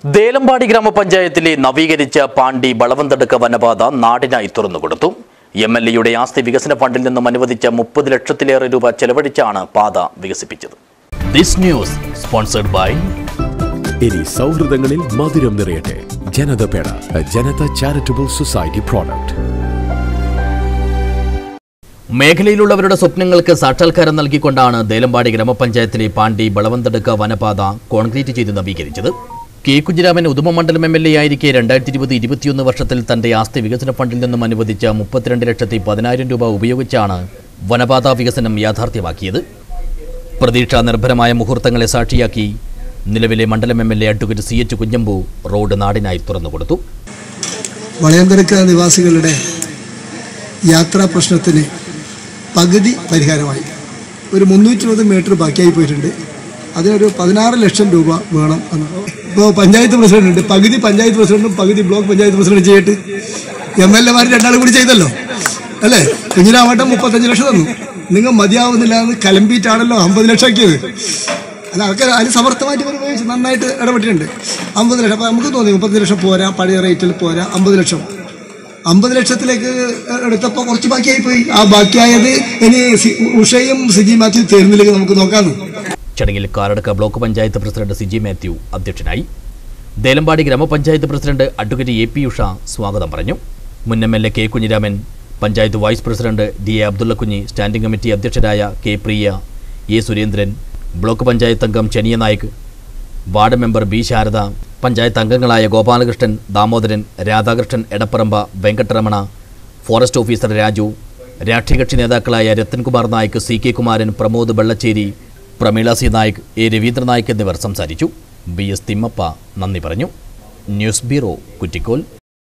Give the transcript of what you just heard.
ദേലമ്പാടി ഗ്രാമപഞ്ചായത്തിലെ നവീകരിച്ച പാണ്ടി വളവന്തടുക്ക വനപാത നാടിനായി തുറന്നുകൊടുത്തു എം എൽ എയുടെ ആസ്തി വികസന ഫണ്ടിൽ നിന്നും അനുവദിച്ച മുപ്പത് ലക്ഷത്തിലേറെ രൂപ ചെലവഴിച്ചാണ് പാത വികസിപ്പിച്ചത് ദിസ് ന്യൂസ് സ്പോൺസർഡ് ബൈ ഇനി സൗഹൃദങ്ങളിൽ മധുരം നിറയട്ടെ ജനത പേട ജനത ചാരിറ്റബിൾ സൊസൈറ്റി പ്രോഡക്റ്റ് മേഖലയിലുള്ളവരുടെ സ്വപ്നങ്ങൾക്ക് സാക്ഷാത്കാരം നൽകിക്കൊണ്ടാണ് ദേലമ്പാടി ഗ്രാമപഞ്ചായത്തിലെ പാണ്ടി വളവന്തടുക്ക വനപാത കോൺക്രീറ്റ് ചെയ്ത് നവീകരിച്ചത് കെ കുഞ്ഞിരാമൻ ഉദുമമണ്ഡലം എം എൽ എ ആയിരിക്കെ രണ്ടായിരത്തി ഇരുപത് ഇരുപത്തിയൊന്ന് വർഷത്തിൽ തന്റെ ആസ്തി വികസന ഫണ്ടിൽ നിന്നും അനുവദിച്ച മുപ്പത്തിരണ്ട് ലക്ഷത്തി പതിനായിരം രൂപ ഉപയോഗിച്ചാണ് വനപാത വികസനം യാഥാർത്ഥ്യമാക്കിയത് പ്രതീക്ഷാ നിർഭരമായ മുഹൂർത്തങ്ങളെ സാക്ഷിയാക്കി നിലവിലെ മണ്ഡലം M L A advocate C H Kunhambu road നാടിനായി തുറന്നുകൊടുത്തു വളയന്തരക്ക നിവാസികളുടെ യാത്രാ പ്രശ്നത്തിന് പകുതി പരിഹാരമായി ഒരു മുന്നൂറ്റി ഇരുപത് മീറ്റർ ബാക്കിയായി പോയിട്ടുണ്ട് അതിനൊരു പതിനാറ് ലക്ഷം രൂപ വേണം എന്ന് ഇപ്പോൾ പഞ്ചായത്ത് പ്രസിഡന്റ് ഉണ്ട് പകുതി പഞ്ചായത്ത് പ്രസിഡന്റും പകുതി ബ്ലോക്ക് പഞ്ചായത്ത് പ്രസിഡന്റും ചെയ്തിട്ട് എം എൽ എമാർ രണ്ടാളും കൂടി ചെയ്തല്ലോ അല്ലേ കുഞ്ഞിരാവട്ടം മുപ്പത്തഞ്ച് ലക്ഷം തന്നു നിങ്ങൾ മതിയാവുന്നില്ല എന്ന് കലമ്പിയിട്ടാണല്ലോ അമ്പത് ലക്ഷം ആക്കിയത് അല്ല അതൊക്കെ അതിന് സമർത്ഥമായിട്ട് ഇവർ ഉപയോഗിച്ച് നന്നായിട്ട് ഇടപെട്ടിട്ടുണ്ട് അമ്പത് ലക്ഷം അപ്പോൾ നമുക്ക് തോന്നി മുപ്പത്തഞ്ച് ലക്ഷം പോരാ പഴയ റേറ്റിൽ പോരാ അമ്പത് ലക്ഷം അമ്പത് ലക്ഷത്തിലേക്ക് എടുത്തപ്പോൾ കുറച്ച് ബാക്കിയായി പോയി ആ ബാക്കിയായത് ഇനി സി- ഉഷയും സിജി മാത്യു ചേരുന്നില്ലെങ്കിൽ നമുക്ക് നോക്കാമെന്ന് ചടങ്ങിൽ കാരടക്ക ബ്ലോക്ക് പഞ്ചായത്ത് പ്രസിഡന്റ് സിജി മാത്യു അധ്യക്ഷനായി ദേലമ്പാടി ഗ്രാമപഞ്ചായത്ത് president advocate A P Usha സ്വാഗതം പറഞ്ഞു മുൻ M L A K Kunhiraman panchayat vice president D A Abdullakunhi standing committee അധ്യക്ഷരായ K Priya A Surendran block panchayat അംഗം Chaniya Naik ward member B Sarada panchayat അംഗങ്ങളായ ഗോപാലകൃഷ്ണൻ ദാമോദരൻ രാധാകൃഷ്ണൻ എടപ്പറമ്പ വെങ്കട്ടരമണ ഫോറസ്റ്റ് ഓഫീസർ രാജു രാഷ്ട്രീയകക്ഷി നേതാക്കളായ Rathankumar Naik C K Kumaran Pramod Vellacheri Prameela C Naik A Raveendra Naik എന്നിവർ സംസാരിച്ചു ബി എസ് തിമ്മപ്പ നന്ദി പറഞ്ഞു ന്യൂസ് ബ്യൂറോ കുറ്റിക്കോൽ